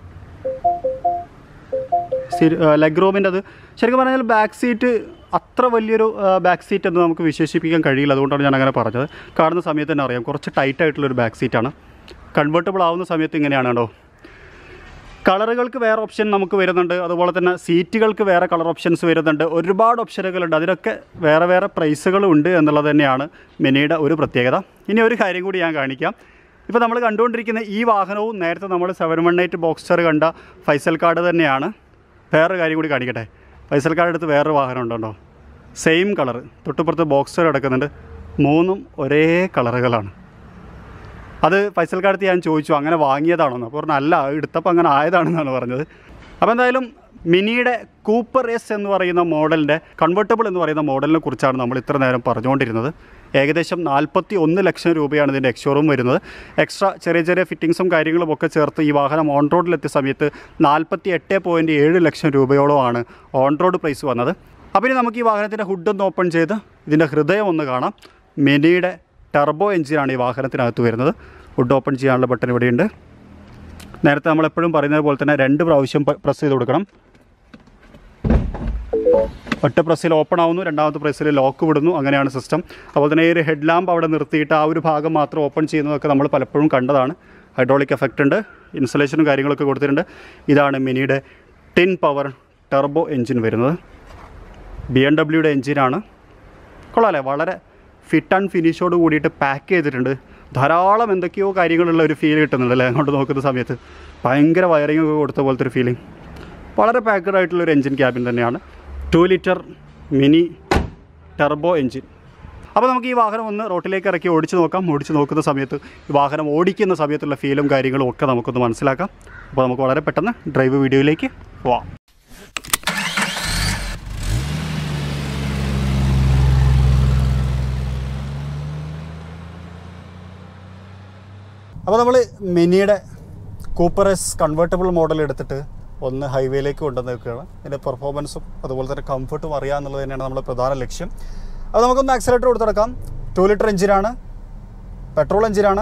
[SPEAKER 1] ലെഗ് റൂമിൻ്റെ അത് ശരിക്കും പറഞ്ഞാൽ ബാക്ക് സീറ്റ് അത്ര വലിയൊരു ബാക്ക് സീറ്റ് എന്ന് നമുക്ക് വിശേഷിപ്പിക്കാൻ കഴിയില്ല അതുകൊണ്ടാണ് ഞാൻ അങ്ങനെ പറഞ്ഞത് കാണുന്ന സമയത്ത് തന്നെ അറിയാം കുറച്ച് ടൈറ്റ് ആയിട്ടുള്ളൊരു ബാക്ക് സീറ്റാണ് കൺവേർട്ടബിൾ ആവുന്ന സമയത്ത് ഇങ്ങനെയാണ് കേട്ടോ കളറുകൾക്ക് വേറെ ഓപ്ഷൻ നമുക്ക് വരുന്നുണ്ട് അതുപോലെ തന്നെ സീറ്റുകൾക്ക് വേറെ കളർ ഓപ്ഷൻസ് വരുന്നുണ്ട് ഒരുപാട് ഓപ്ഷനുകളുണ്ട് അതിനൊക്കെ വേറെ വേറെ പ്രൈസുകളും ഉണ്ട് എന്നുള്ളത് തന്നെയാണ് മിനിയുടെ ഒരു പ്രത്യേകത ഇനി ഒരു കാര്യം കൂടി ഞാൻ കാണിക്കാം ഇപ്പോൾ നമ്മൾ കണ്ടുകൊണ്ടിരിക്കുന്ന ഈ വാഹനവും നേരത്തെ നമ്മൾ സെവൻ വൺ എയ്റ്റ് ബോക്സ്റ്റർ കണ്ട ഫൈസൽ കാർഡ് തന്നെയാണ് വേറൊരു കാര്യം കൂടി കാണിക്കട്ടെ ഫൈസൽ കാർഡ് എടുത്ത് വേറൊരു വാഹനം ഉണ്ടോ സെയിം കളർ തൊട്ടുപുറത്ത് ബോക്സ്റ്റർ കിടക്കുന്നുണ്ട് മൂന്നും ഒരേ കളറുകളാണ് അത് ഫൈസൽ കാർഡത്ത് ഞാൻ ചോദിച്ചു അങ്ങനെ വാങ്ങിയതാണോ എന്ന് അപ്പോൾ പറഞ്ഞു അല്ല എടുത്തപ്പോൾ അങ്ങനെ ആയതാണെന്നാണ് പറഞ്ഞത് അപ്പോൾ എന്തായാലും മിനിയുടെ കൂപ്പർ എസ് എന്ന് പറയുന്ന മോഡലിൻ്റെ കൺവെർട്ടബിൾ എന്ന് പറയുന്ന മോഡലിനെ കുറിച്ചാണ് നമ്മൾ ഇത്ര നേരം പറഞ്ഞുകൊണ്ടിരുന്നത് ഏകദേശം നാൽപ്പത്തി ഒന്ന് ലക്ഷം രൂപയാണ് ഇതിൻ്റെ എക്സ്ഷോറൂം വരുന്നത് എക്സ്ട്രാ ചെറിയ ചെറിയ ഫിറ്റിങ്സും കാര്യങ്ങളും ഒക്കെ ചേർത്ത് ഈ വാഹനം ഓൺ റോഡിലെത്തിയ സമയത്ത് നാൽപ്പത്തി എട്ട് പോയിൻറ്റ് ഏഴ് ലക്ഷം രൂപയോളമാണ് ഓൺ റോഡ് പ്രൈസ് വന്നത് അപ്പോൾ ഇനി നമുക്ക് ഈ വാഹനത്തിൻ്റെ ഹുഡ് ഒന്ന് ഓപ്പൺ ചെയ്ത് ഇതിൻ്റെ ഹൃദയം ഒന്ന് കാണാം മിനിയുടെ ടർബോ എഞ്ചിനാണ് ഈ വാഹനത്തിനകത്ത് വരുന്നത് ഹുഡ് ഓപ്പൺ ചെയ്യാനുള്ള ബട്ടൺ ഇവിടെയുണ്ട് നേരത്തെ നമ്മൾ എപ്പോഴും പറയുന്നത് പോലെ തന്നെ രണ്ട് പ്രാവശ്യം പ്രസ് ചെയ്ത് കൊടുക്കണം ഒറ്റ പ്രസ്സിൽ ഓപ്പൺ ആവുന്നു രണ്ടാമത്തെ പ്രസ്സിൽ ലോക്ക് വിടുന്നു അങ്ങനെയാണ് സിസ്റ്റം അതുപോലെ തന്നെ ഈ ഒരു ഹെഡ് ലാമ്പ് അവിടെ നിർത്തിയിട്ട് ആ ഒരു ഭാഗം മാത്രം ഓപ്പൺ ചെയ്യുന്നതൊക്കെ നമ്മൾ പലപ്പോഴും കണ്ടതാണ് ഹൈഡ്രോളിക് എഫക്റ്റ് ഉണ്ട് ഇൻസുലേഷനും കാര്യങ്ങളൊക്കെ കൊടുത്തിട്ടുണ്ട് ഇതാണ് മിനിയുടെ ടിൻ പവർ ടെർബോ എഞ്ചിൻ വരുന്നത് ബി എം ഡബ്ല്യൂയുടെ എഞ്ചിനാണ് കൊള്ളാമല്ലേ വളരെ ഫിറ്റ് ആൻഡ് ഫിനിഷോട് കൂടിയിട്ട് പാക്ക് ചെയ്തിട്ടുണ്ട് ധാരാളം എന്തൊക്കെയോ കാര്യങ്ങളുള്ള ഒരു ഫീൽ കിട്ടുന്നുണ്ട് അല്ലേ അങ്ങോട്ട് നോക്കുന്ന സമയത്ത് ഭയങ്കര വയറിംഗ് ഒക്കെ കൊടുത്ത പോലത്തെ ഒരു ഫീലിംഗ് വളരെ പാക്കഡ് ആയിട്ടുള്ള ഒരു എഞ്ചിൻ ക്യാബിൻ തന്നെയാണ് two litre mini turbo engine അപ്പോൾ നമുക്ക് ഈ വാഹനം ഒന്ന് റോട്ടിലേക്ക് ഇറക്കി ഓടിച്ച് നോക്കാം ഓടിച്ച് നോക്കുന്ന സമയത്ത് ഈ വാഹനം ഓടിക്കുന്ന സമയത്തുള്ള ഫീലും കാര്യങ്ങളും ഒക്കെ നമുക്കൊന്ന് മനസ്സിലാക്കാം അപ്പോൾ നമുക്ക് വളരെ പെട്ടെന്ന് ഡ്രൈവ് വീഡിയോയിലേക്ക് പോവാം അപ്പോൾ നമ്മൾ മിനിയുടെ കൂപ്പർ എസ് കൺവേർട്ടബിൾ മോഡൽ എടുത്തിട്ട് ഒന്ന് ഹൈവേയിലേക്ക് കൊണ്ടുവന്ന് വെക്കുകയാണ് ഇതിൻ്റെ പെർഫോമൻസും അതുപോലെ തന്നെ കംഫർട്ടും അറിയുക എന്നുള്ളത് തന്നെയാണ് നമ്മുടെ പ്രധാന ലക്ഷ്യം അപ്പോൾ നമുക്കൊന്ന് ആക്സിലേറ്റർ കൊടുത്തെടുക്കാം ടു ലിറ്റർ എഞ്ചിനാണ് പെട്രോൾ എഞ്ചിനാണ്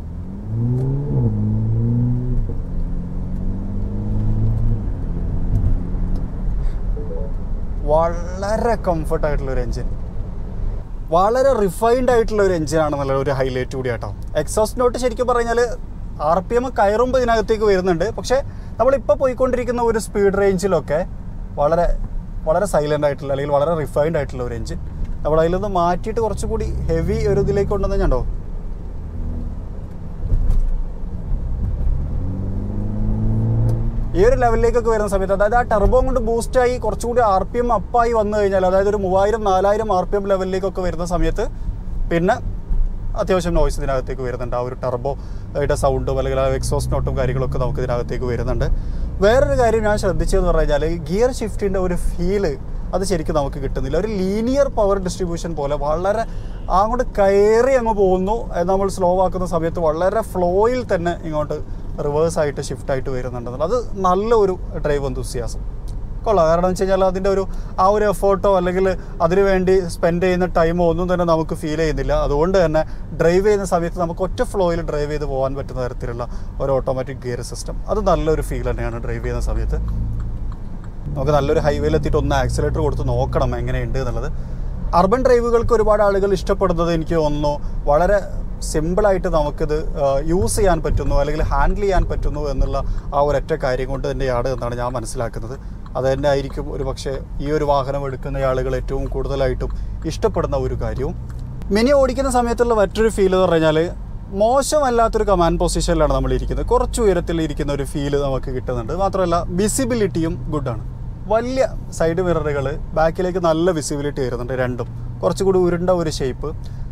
[SPEAKER 1] വളരെ കംഫർട്ടായിട്ടുള്ള ഒരു എഞ്ചിൻ വളരെ റിഫൈൻഡ് ആയിട്ടുള്ള ഒരു എഞ്ചിനാണെന്നുള്ള ഒരു ഹൈലൈറ്റ് കൂടി കേട്ടോ എക്സോസ്റ്റ് നോട്ട് ശരിക്കും പറഞ്ഞാൽ ആർ പി എം കയറുമ്പോൾ ഇതിനകത്തേക്ക് വരുന്നുണ്ട് പക്ഷേ നമ്മളിപ്പോൾ പോയിക്കൊണ്ടിരിക്കുന്ന ഒരു സ്പീഡ് റേഞ്ചിലൊക്കെ വളരെ വളരെ സൈലൻ്റ് ആയിട്ടുള്ള അല്ലെങ്കിൽ വളരെ റിഫൈൻഡ് ആയിട്ടുള്ള ഒരു എഞ്ചിൻ നമ്മൾ അതിൽ നിന്ന് മാറ്റിയിട്ട് കുറച്ചുകൂടി ഹെവി ഒരു ഇതിലേക്ക് കൊണ്ടുവന്ന് കണ്ടോ ഈ ഒരു ലെവലിലേക്കൊക്കെ വരുന്ന സമയത്ത് അതായത് ആ ടെർബോ കൊണ്ട് ബൂസ്റ്റായി കുറച്ചുകൂടി ആർ പി എം അപ്പായി വന്നു കഴിഞ്ഞാൽ അതായത് ഒരു മൂവായിരം നാലായിരം ആർ പി എം ലെവലിലേക്കൊക്കെ വരുന്ന സമയത്ത് പിന്നെ അത്യാവശ്യം നോയ്സ് ഇതിനകത്തേക്ക് വരുന്നുണ്ട് ആ ഒരു ടർബോ അതിൻ്റെ സൗണ്ടും അല്ലെങ്കിൽ ആ എക്സോസ്റ്റ് നോട്ടും കാര്യങ്ങളൊക്കെ നമുക്ക് ഇതിനകത്തേക്ക് വരുന്നുണ്ട് വേറൊരു കാര്യം ഞാൻ ശ്രദ്ധിച്ചതെന്ന് പറഞ്ഞു കഴിഞ്ഞാൽ ഗിയർ ഷിഫ്റ്റിൻ്റെ ഒരു ഫീല് അത് ശരിക്കും നമുക്ക് കിട്ടുന്നില്ല ഒരു ലീനിയർ പവർ ഡിസ്ട്രിബ്യൂഷൻ പോലെ വളരെ അങ്ങോട്ട് കയറി അങ്ങ് പോകുന്നു അത് നമ്മൾ സ്ലോ ആക്കുന്ന സമയത്ത് വളരെ ഫ്ലോയിൽ തന്നെ ഇങ്ങോട്ട് റിവേഴ്സ് ആയിട്ട് ഷിഫ്റ്റ് ആയിട്ട് വരുന്നുണ്ടെന്നുള്ളത് അത് നല്ലൊരു ഡ്രൈവ് എന്തുസിയാസം കൊള്ളാം കാരണം എന്ന് വെച്ച് കഴിഞ്ഞാൽ അതിൻ്റെ ഒരു ആ ഒരു എഫേർട്ടോ അല്ലെങ്കിൽ അതിനു വേണ്ടി സ്പെൻഡ് ചെയ്യുന്ന ടൈമോ ഒന്നും തന്നെ നമുക്ക് ഫീൽ ചെയ്യുന്നില്ല അതുകൊണ്ട് തന്നെ ഡ്രൈവ് ചെയ്യുന്ന സമയത്ത് നമുക്ക് ഒറ്റ ഫ്ലോയിൽ ഡ്രൈവ് ചെയ്ത് പോകാൻ പറ്റുന്ന തരത്തിലുള്ള ഒരു ഓട്ടോമാറ്റിക് ഗിയർ സിസ്റ്റം അത് നല്ലൊരു ഫീൽ തന്നെയാണ് ഡ്രൈവ് ചെയ്യുന്ന സമയത്ത് നമുക്ക് നല്ലൊരു ഹൈവേയിൽ എത്തിയിട്ട് ഒന്ന് ആക്സിലേറ്റർ കൊടുത്ത് നോക്കണം എങ്ങനെയുണ്ട് എന്നുള്ളത് അർബൻ ഡ്രൈവുകൾക്ക് ഒരുപാട് ആളുകൾ ഇഷ്ടപ്പെടുന്നത് എനിക്ക് തോന്നുന്നു വളരെ സിമ്പിളായിട്ട് നമുക്കിത് യൂസ് ചെയ്യാൻ പറ്റുന്നു അല്ലെങ്കിൽ ഹാൻഡിൽ ചെയ്യാൻ പറ്റുന്നു എന്നുള്ള ആ ഒരൊറ്റ കാര്യം കൊണ്ട് തന്നെയാണ് എന്നാണ് ഞാൻ മനസ്സിലാക്കുന്നത് അത് തന്നെ ആയിരിക്കും ഒരു പക്ഷേ ഈ ഒരു വാഹനം എടുക്കുന്ന ആളുകൾ ഏറ്റവും കൂടുതലായിട്ടും ഇഷ്ടപ്പെടുന്ന ഒരു കാര്യവും മിനി ഓടിക്കുന്ന സമയത്തുള്ള മറ്റൊരു ഫീൽ എന്ന് പറഞ്ഞാൽ മോശമല്ലാത്തൊരു കമാൻഡ് പൊസിഷനിലാണ് നമ്മൾ ഇരിക്കുന്നത് കുറച്ച് ഉയരത്തിൽ ഇരിക്കുന്ന ഒരു ഫീൽ നമുക്ക് കിട്ടുന്നുണ്ട് മാത്രമല്ല വിസിബിലിറ്റിയും ഗുഡാണ് വലിയ സൈഡ് മിററുകൾ ബാക്കിലേക്ക് നല്ല വിസിബിലിറ്റി വരുന്നുണ്ട് രണ്ടും കുറച്ചുകൂടി ഉരുണ്ട ഒരു ഷേപ്പ്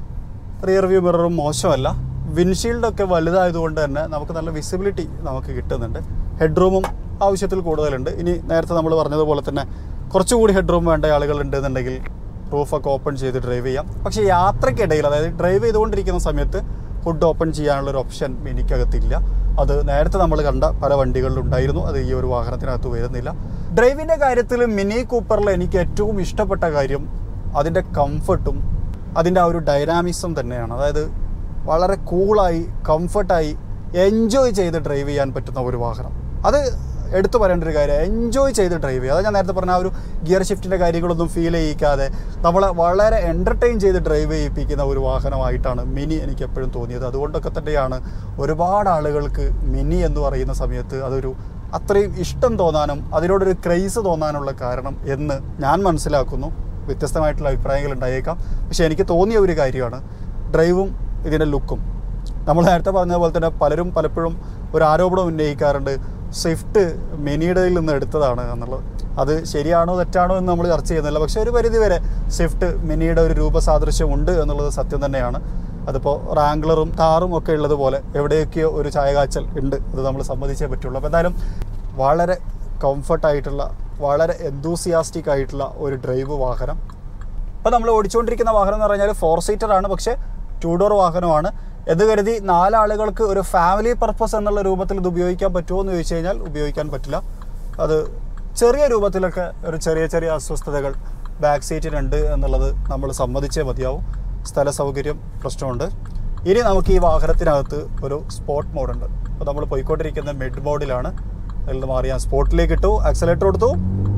[SPEAKER 1] റിയർ വ്യൂ മിററും മോശമല്ല വിൻഷീൽഡൊക്കെ വലുതായതുകൊണ്ട് തന്നെ നമുക്ക് നല്ല വിസിബിലിറ്റി നമുക്ക് കിട്ടുന്നുണ്ട് ഹെഡ് റൂമും ആവശ്യത്തിൽ കൂടുതലുണ്ട് ഇനി നേരത്തെ നമ്മൾ പറഞ്ഞതുപോലെ തന്നെ കുറച്ചുകൂടി ഹെഡ് റൂം വേണ്ട ആളുകൾ ഉണ്ടെന്നുണ്ടെങ്കിൽ റൂഫൊക്കെ ഓപ്പൺ ചെയ്ത് ഡ്രൈവ് ചെയ്യാം പക്ഷേ യാത്രയ്ക്കിടയിൽ അതായത് ഡ്രൈവ് ചെയ്തുകൊണ്ടിരിക്കുന്ന സമയത്ത് ഫുഡ് ഓപ്പൺ ചെയ്യാനുള്ള ഒരു ഓപ്ഷൻ എനിക്കകത്തില്ല അത് നേരത്തെ നമ്മൾ കണ്ട പല വണ്ടികളിലും ഉണ്ടായിരുന്നു അത് ഈ ഒരു വാഹനത്തിനകത്ത് വരുന്നില്ല ഡ്രൈവിൻ്റെ കാര്യത്തിൽ മിനി കൂപ്പറിൽ എനിക്ക് ഏറ്റവും ഇഷ്ടപ്പെട്ട കാര്യം അതിൻ്റെ കംഫർട്ടും അതിൻ്റെ ആ ഒരു ഡൈനാമിക്സും തന്നെയാണ് അതായത് വളരെ കൂളായി കംഫർട്ടായി എൻജോയ് ചെയ്ത് ഡ്രൈവ് ചെയ്യാൻ പറ്റുന്ന ഒരു വാഹനം അത് എടുത്തു പറയേണ്ട ഒരു കാര്യം എൻജോയ് ചെയ്ത് ഡ്രൈവ് ചെയ്യുക അത് ഞാൻ നേരത്തെ പറഞ്ഞ ആ ഒരു ഗിയർ ഷിഫ്റ്റിൻ്റെ കാര്യങ്ങളൊന്നും ഫീൽ ചെയ്യിക്കാതെ നമ്മളെ വളരെ എൻ്റർടൈൻ ചെയ്ത് ഡ്രൈവ് ചെയ്യിപ്പിക്കുന്ന ഒരു വാഹനമായിട്ടാണ് മിനി എനിക്ക് എപ്പോഴും തോന്നിയത് അതുകൊണ്ടൊക്കെ തന്നെയാണ് ഒരുപാട് ആളുകൾക്ക് മിനി എന്ന് പറയുന്ന സമയത്ത് അതൊരു അത്രയും ഇഷ്ടം തോന്നാനും അതിനോടൊരു ക്രൈസ് തോന്നാനുള്ള കാരണം എന്ന് ഞാൻ മനസ്സിലാക്കുന്നു വ്യത്യസ്തമായിട്ടുള്ള അഭിപ്രായങ്ങൾ ഉണ്ടായേക്കാം പക്ഷേ എനിക്ക് തോന്നിയ ഒരു കാര്യമാണ് ഡ്രൈവും ഇതിൻ്റെ ലുക്കും നമ്മൾ നേരത്തെ പറഞ്ഞതുപോലെ തന്നെ പലരും പലപ്പോഴും ഒരു ആരോപണം ഉന്നയിക്കാറുണ്ട് സ്വിഫ്റ്റ് മിനിയുടെയിൽ നിന്ന് എടുത്തതാണ് എന്നുള്ളത് അത് ശരിയാണോ തെറ്റാണോ എന്ന് നമ്മൾ ചർച്ച ചെയ്യുന്നില്ല പക്ഷേ ഒരു പരിധി വരെ സ്വിഫ്റ്റ് മിനിയുടെ ഒരു രൂപസാദൃശ്യം ഉണ്ട് എന്നുള്ളത് സത്യം തന്നെയാണ് അതിപ്പോൾ റാംഗ്ലറും താറും ഒക്കെ ഉള്ളതുപോലെ എവിടെയൊക്കെയോ ഒരു ചായകാച്ചൽ ഉണ്ട് അത് നമ്മൾ സമ്മതിച്ചേ പറ്റുള്ളൂ അപ്പോൾ എന്തായാലും വളരെ കംഫർട്ടായിട്ടുള്ള വളരെ എന്തൂസിയാസ്റ്റിക് ആയിട്ടുള്ള ഒരു ഡ്രൈവ് വാഹനം ഇപ്പോൾ നമ്മൾ ഓടിച്ചുകൊണ്ടിരിക്കുന്ന വാഹനം എന്ന് പറഞ്ഞാൽ ഫോർ സീറ്റർ ആണ് പക്ഷേ ടൂ ഡോർ വാഹനമാണ് എന്ന് കരുതി നാലാളുകൾക്ക് ഒരു ഫാമിലി പർപ്പസ് എന്നുള്ള രൂപത്തിൽ ഇത് ഉപയോഗിക്കാൻ പറ്റുമോ എന്ന് ചോദിച്ചു കഴിഞ്ഞാൽ ഉപയോഗിക്കാൻ പറ്റില്ല അത് ചെറിയ രൂപത്തിലൊക്കെ ഒരു ചെറിയ ചെറിയ അസ്വസ്ഥതകൾ ബാക്ക് സീറ്റിനുണ്ട് എന്നുള്ളത് നമ്മൾ സമ്മതിച്ചേ മതിയാവും സ്ഥല സൗകര്യം പ്രശ്നമുണ്ട് ഇനി നമുക്ക് ഈ വാഹനത്തിനകത്ത് ഒരു സ്പോർട്ട് മോഡുണ്ട് അപ്പോൾ നമ്മൾ പോയിക്കൊണ്ടിരിക്കുന്ന മിഡ് മോഡിലാണ് അതിൽ നിന്ന് മാറി ഞാൻ സ്പോർട്ടിലേക്ക് ഇട്ടു ആക്സലേറ്റർ കൊടുത്തു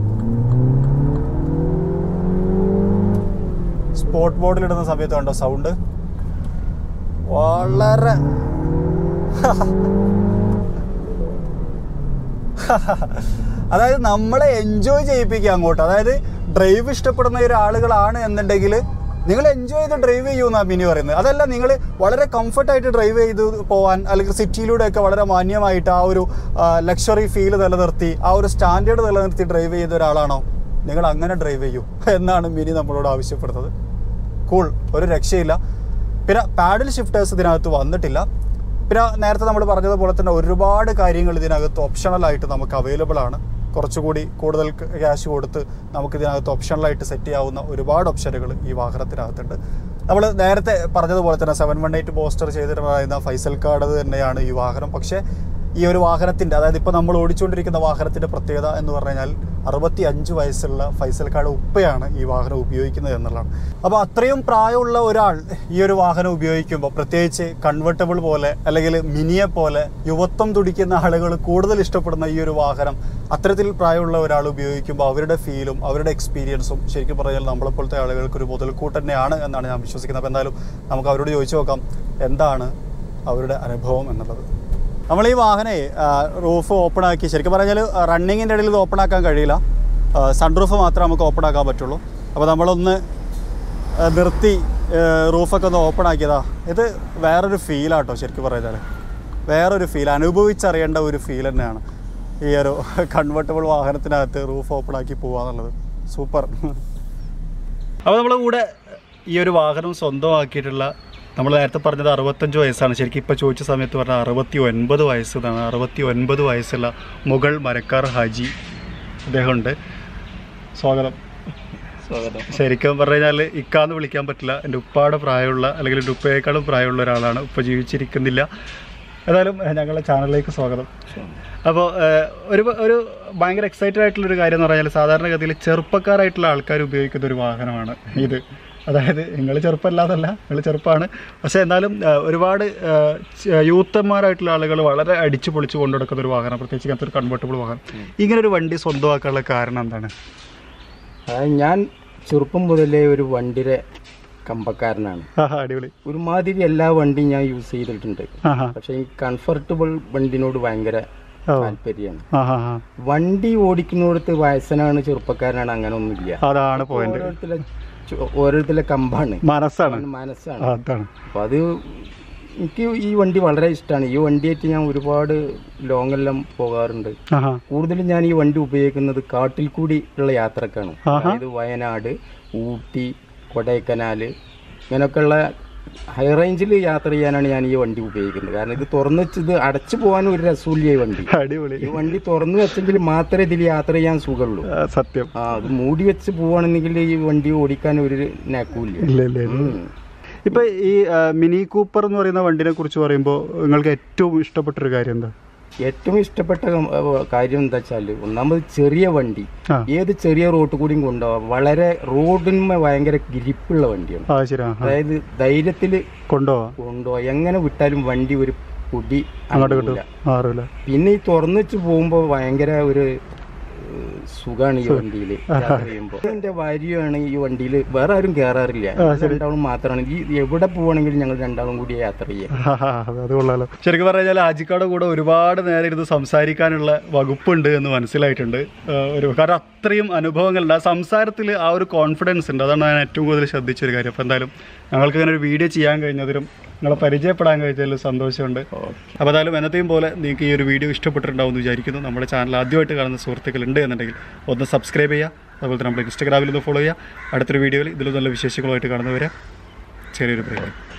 [SPEAKER 1] സ്പോർട്ട് മോഡിൽ ഇടുന്ന സമയത്ത് കണ്ടോ സൗണ്ട് വളരെ അതായത് നമ്മളെ എൻജോയ് ചെയ്യിപ്പിക്കുക അങ്ങോട്ട് അതായത് ഡ്രൈവ് ഇഷ്ടപ്പെടുന്ന ഒരാളുകളാണ് എന്നുണ്ടെങ്കിൽ നിങ്ങൾ എൻജോയ് ചെയ്ത് ഡ്രൈവ് ചെയ്യുമെന്നാണ് മിനി പറയുന്നത് അതല്ല നിങ്ങൾ വളരെ കംഫർട്ടായിട്ട് ഡ്രൈവ് ചെയ്ത് പോകാൻ അല്ലെങ്കിൽ സിറ്റിയിലൂടെയൊക്കെ വളരെ മാന്യമായിട്ട് ആ ഒരു ലക്ഷറി ഫീൽ നിലനിർത്തി ആ ഒരു സ്റ്റാൻഡേർഡ് നിലനിർത്തി ഡ്രൈവ് ചെയ്ത ഒരാളാണോ നിങ്ങൾ അങ്ങനെ ഡ്രൈവ് ചെയ്യൂ എന്നാണ് മിനി നമ്മളോട് ആവശ്യപ്പെടുന്നത് കൂൾ ഒരു രക്ഷയില്ല പിന്നെ പാഡിൽ ഷിഫ്റ്റേഴ്സ് ഇതിനകത്ത് വന്നിട്ടില്ല പിന്നെ നേരത്തെ നമ്മൾ പറഞ്ഞതുപോലെ തന്നെ ഒരുപാട് കാര്യങ്ങൾ ഇതിനകത്ത് ഓപ്ഷണലായിട്ട് നമുക്ക് അവൈലബിൾ ആണ് കുറച്ചുകൂടി കൂടുതൽ ക്യാഷ് കൊടുത്ത് നമുക്ക് ഇതിനകത്ത് ഓപ്ഷണലായിട്ട് സെറ്റ് ചെയ്യാവുന്ന ഒരുപാട് ഓപ്ഷനുകൾ ഈ വാഹനത്തിനകത്തുണ്ട് നമ്മൾ നേരത്തെ പറഞ്ഞതുപോലെ തന്നെ സെവൻ വൺ എയ്റ്റ് പോസ്റ്റർ ചെയ്തിട്ട് പറയുന്ന ഫൈസൽ കാർഡ് തന്നെയാണ് ഈ വാഹനം പക്ഷേ ഈ ഒരു വാഹനത്തിൻ്റെ അതായത് ഇപ്പോൾ നമ്മൾ ഓടിച്ചുകൊണ്ടിരിക്കുന്ന വാഹനത്തിൻ്റെ പ്രത്യേകത എന്ന് പറഞ്ഞു കഴിഞ്ഞാൽ അറുപത്തി അഞ്ച് വയസ്സുള്ള ഫൈസൽ കാർഡ് ഉപ്പയാണ് ഈ വാഹനം ഉപയോഗിക്കുന്നത് എന്നുള്ളതാണ് അപ്പോൾ അത്രയും പ്രായമുള്ള ഒരാൾ ഈ ഒരു വാഹനം ഉപയോഗിക്കുമ്പോൾ പ്രത്യേകിച്ച് കൺവെർട്ടബിൾ പോലെ അല്ലെങ്കിൽ മിനിയെ പോലെ യുവത്വം തുടിക്കുന്ന ആളുകൾ കൂടുതൽ ഇഷ്ടപ്പെടുന്ന ഈ ഒരു വാഹനം അത്തരത്തിൽ പ്രായമുള്ള ഒരാൾ ഉപയോഗിക്കുമ്പോൾ അവരുടെ ഫീലും അവരുടെ എക്സ്പീരിയൻസും ശരിക്കും പറഞ്ഞാൽ നമ്മളെപ്പോലത്തെ ആളുകൾക്ക് ഒരു മുതൽക്കൂട്ട് തന്നെയാണ് എന്നാണ് ഞാൻ വിശ്വസിക്കുന്നത് അപ്പോൾ എന്തായാലും നമുക്ക് അവരോട് ചോദിച്ചു നോക്കാം എന്താണ് അവരുടെ അനുഭവം എന്നുള്ളത് നമ്മൾ ഈ വാഹനേ റൂഫ് ഓപ്പൺ ആക്കി ശരിക്കും പറഞ്ഞാൽ റണ്ണിങ്ങിൻ്റെ ഇടയിൽ ഇത് ഓപ്പൺ ആക്കാൻ കഴിയില്ല സൺറൂഫ് മാത്രമേ നമുക്ക് ഓപ്പൺ ആക്കാൻ പറ്റുള്ളൂ അപ്പോൾ നമ്മളൊന്ന് ആ, നിർത്തി റൂഫൊക്കെ ഒന്ന് ഓപ്പൺ ആക്കിയതാ ഇത് വേറൊരു ഫീലാട്ടോ ശരിക്കും പറഞ്ഞാൽ വേറൊരു ഫീൽ അനുഭവിച്ചറിയേണ്ട ഒരു ഫീൽ തന്നെയാണ് ഈ ഒരു കൺവെർട്ടബിൾ വാഹനത്തിനകത്ത് റൂഫ് ഓപ്പൺ ആക്കി പോവാന്നുള്ളത് സൂപ്പർ അപ്പോൾ നമ്മളെ കൂടെ ഈ ഒരു വാഹനം സ്വന്തമാക്കിയിട്ടുള്ള നമ്മൾ നേരത്തെ പറഞ്ഞത് അറുപത്തഞ്ച് വയസ്സാണ് ശരിക്കും ഇപ്പോൾ ചോദിച്ച സമയത്ത് പറഞ്ഞാൽ അറുപത്തി ഒൻപത് വയസ്സ് എന്നാണ് അറുപത്തി ഒൻപത് വയസ്സുള്ള മുഗൾ മരക്കാർ ഹാജി അദ്ദേഹമുണ്ട് സ്വാഗതം
[SPEAKER 2] സ്വാഗതം
[SPEAKER 1] ശരിക്കും പറഞ്ഞു കഴിഞ്ഞാൽ ഇക്കാന്ന് വിളിക്കാൻ പറ്റില്ല എൻ്റെ ഉപ്പാടെ പ്രായമുള്ള അല്ലെങ്കിൽ എൻ്റെ ഉപ്പയേക്കാളും പ്രായമുള്ള ഒരാളാണ് ഉപ്പ ജീവിച്ചിരിക്കുന്നില്ല ഏതായാലും ഏഹ്, ഞങ്ങളുടെ ചാനലിലേക്ക് സ്വാഗതം അപ്പോൾ ഏഹ്, ഒരു ഒരു ഭയങ്കര എക്സൈറ്റഡ് ആയിട്ടുള്ളൊരു കാര്യം എന്ന് പറഞ്ഞാൽ സാധാരണഗതിയിൽ ചെറുപ്പക്കാരായിട്ടുള്ള ആൾക്കാർ ഉപയോഗിക്കുന്ന ഒരു വാഹനമാണ് ഇത് അതായത് നിങ്ങൾ ചെറുപ്പമല്ലാതല്ല നിങ്ങൾ ചെറുപ്പമാണ് പക്ഷേ എന്നാലും ഏഹ്, ഒരുപാട് ഏഹ്, ച- യൂത്തന്മാരായിട്ടുള്ള ആളുകൾ വളരെ അടിച്ചു പൊളിച്ച് കൊണ്ടുനടക്കുന്ന ഒരു വാഹനം പ്രത്യേകിച്ച് ഇങ്ങനത്തെ ഒരു കൺവേർട്ടബിൾ വാഹനം ഇങ്ങനെ ഒരു വണ്ടി സ്വന്തമാക്കാനുള്ള കാരണം എന്താണ്
[SPEAKER 2] അതായത് ഞാൻ ചെറുപ്പം മുതലേ ഒരു വണ്ടിയുടെ കമ്പക്കാരനാണ്
[SPEAKER 1] ആഹാ അടിപൊളി
[SPEAKER 2] ഒരുമാതിരി എല്ലാ വണ്ടിയും ഞാൻ യൂസ് ചെയ്തിട്ടുണ്ട്
[SPEAKER 1] ആഹാ
[SPEAKER 2] പക്ഷെ ഈ കംഫർട്ടബിൾ വണ്ടിനോട് ഭയങ്കര
[SPEAKER 1] ഓ
[SPEAKER 2] താല്പര്യമാണ്
[SPEAKER 1] ആഹാ ആ.
[SPEAKER 2] വണ്ടി ഓടിക്കുന്നിടത്ത് വയസ്സനാണ് ചെറുപ്പക്കാരനാണ് അങ്ങനെ ഒന്നുമില്ല
[SPEAKER 1] അതാണ് പോയിന്റ്
[SPEAKER 2] ഓരോരുത്തരെ ചു- ഓരോരുത്തരെ കമ്പാണ്
[SPEAKER 1] മനസ്സാണ്
[SPEAKER 2] മനസ്സാണ്
[SPEAKER 1] അതാണ്
[SPEAKER 2] അപ്പൊ അത് എനിക്ക് ഈ വണ്ടി വളരെ ഇഷ്ടമാണ് ഈ വണ്ടിയായിട്ട് ഞാൻ ഒരുപാട് ലോങ് എല്ലാം പോകാറുണ്ട്
[SPEAKER 1] ആഹാ
[SPEAKER 2] കൂടുതലും ഞാൻ ഈ വണ്ടി ഉപയോഗിക്കുന്നത് കാട്ടിൽ കൂടി ഉള്ള യാത്രക്കാണ്
[SPEAKER 1] ആഹാ.
[SPEAKER 2] അതായത് വയനാട് ഊട്ടി കൊടൈക്കനാല് ഇങ്ങനെയൊക്കെയുള്ള ഹൈ റേഞ്ചിൽ യാത്ര ചെയ്യാനാണ് ഞാൻ ഈ വണ്ടി ഉപയോഗിക്കുന്നത് കാരണം ഇത് തുറന്നു വെച്ചത് അടച്ചു പോകാനും ഒരു രസമില്ല ഈ വണ്ടി
[SPEAKER 1] അടിപൊളി
[SPEAKER 2] ഈ വണ്ടി തുറന്നു വെച്ചെങ്കിൽ മാത്രമേ ഇതിൽ യാത്ര ചെയ്യാൻ സുഖമുള്ളൂ
[SPEAKER 1] ആ, സത്യം
[SPEAKER 2] ആ അത് മൂടി വെച്ച് പോവാണെന്നെങ്കിൽ ഈ വണ്ടി ഓടിക്കാൻ ഒരു നാക്കൂല്ല
[SPEAKER 1] ഇല്ല ഇല്ല ഇല്ല ഇപ്പൊ ഈ ആ, മിനി കൂപ്പർ എന്ന് പറയുന്ന വണ്ടിനെ കുറിച്ച് പറയുമ്പോൾ നിങ്ങൾക്ക് ഏറ്റവും ഇഷ്ടപ്പെട്ടൊരു കാര്യം എന്താ
[SPEAKER 2] ഏറ്റവും ഇഷ്ടപ്പെട്ട കം- ഏഹ് കാര്യം എന്താ വെച്ചാല് ഒന്നാമത് ചെറിയ വണ്ടി
[SPEAKER 1] ആ
[SPEAKER 2] ഏത് ചെറിയ റോഡ് കൂടിയും കൊണ്ടുപോകാം വളരെ റോഡിന്മേ ഭയങ്കര ഗ്രിപ്പുള്ള വണ്ടിയാണ്
[SPEAKER 1] ആ ശരി ആ ആ.
[SPEAKER 2] അതായത് ധൈര്യത്തിൽ
[SPEAKER 1] കൊണ്ടുപോവാ
[SPEAKER 2] കൊണ്ടുപോകാം എങ്ങനെ വിട്ടാലും വണ്ടി ഒരു പൊടി
[SPEAKER 1] അങ്ങോട്ട്
[SPEAKER 2] അനങ്ങൂല.
[SPEAKER 1] കിട്ടും മാറൂല
[SPEAKER 2] പിന്നെ ഈ തുറന്നു വെച്ച് പോകുമ്പോൾ ഭയങ്കര ഒരു ഏഹ്, സുഖാണ് ഈ വണ്ടിയിൽ യാത്ര ചെയ്യുമ്പോൾ എന്റെ ഭാര്യയാണ് ഈ വണ്ടിയിൽ വേറെ ആരും കയറാറില്ല ഞങ്ങൾ രണ്ടാളും മാത്രമാണ് ഈ എവിടെ പോവാണെങ്കിലും ഞങ്ങൾ രണ്ടാളും കൂടി യാത്ര ചെയ്യാം
[SPEAKER 1] ആഹാ, അത് അത് കൊള്ളാലോ ശരിക്കും പറഞ്ഞാൽ ആജിക്കാട് കൂടെ ഒരുപാട് നേരം ഇരുന്ന് സംസാരിക്കാനുള്ള വകുപ്പുണ്ട് എന്ന് മനസ്സിലായിട്ടുണ്ട് ആ, ഒരു കാരണം അത്രയും അനുഭവങ്ങളുണ്ട് ആ സംസാരത്തിൽ ആ ഒരു കോൺഫിഡൻസ് ഉണ്ട് അതാണ് ഞാൻ ഏറ്റവും കൂടുതൽ ശ്രദ്ധിച്ചൊരു കാര്യം അപ്പോൾ എന്തായാലും ഞങ്ങൾക്ക് ഇങ്ങനെ ഒരു വീഡിയോ ചെയ്യാൻ കഴിഞ്ഞതിലും നിങ്ങളെ പരിചയപ്പെടാൻ കഴിഞ്ഞതിലും സന്തോഷമുണ്ട് അപ്പോൾ എന്തായാലും എന്നത്തെയും പോലെ നിങ്ങൾക്ക് ഈ ഒരു വീഡിയോ ഇഷ്ടപ്പെട്ടിട്ടുണ്ടാവും എന്ന് വിചാരിക്കുന്നു നമ്മുടെ ചാനൽ ആദ്യമായിട്ട് കാണുന്ന സുഹൃത്തുക്കൾ ഉണ്ട് എന്നുണ്ടെങ്കിൽ ഒന്ന് സബ്സ്ക്രൈബ് ചെയ്യുക അതുപോലെ തന്നെ നമ്മുടെ ഇൻസ്റ്റാഗ്രാമിൽ ഒന്ന് ഫോളോ ചെയ്യുക അടുത്തൊരു വീഡിയോയിൽ ഇതിലും നല്ല വിശേഷങ്ങളുമായിട്ട് കാണുന്നവരെ ചെറിയൊരു ബ്രേക്ക്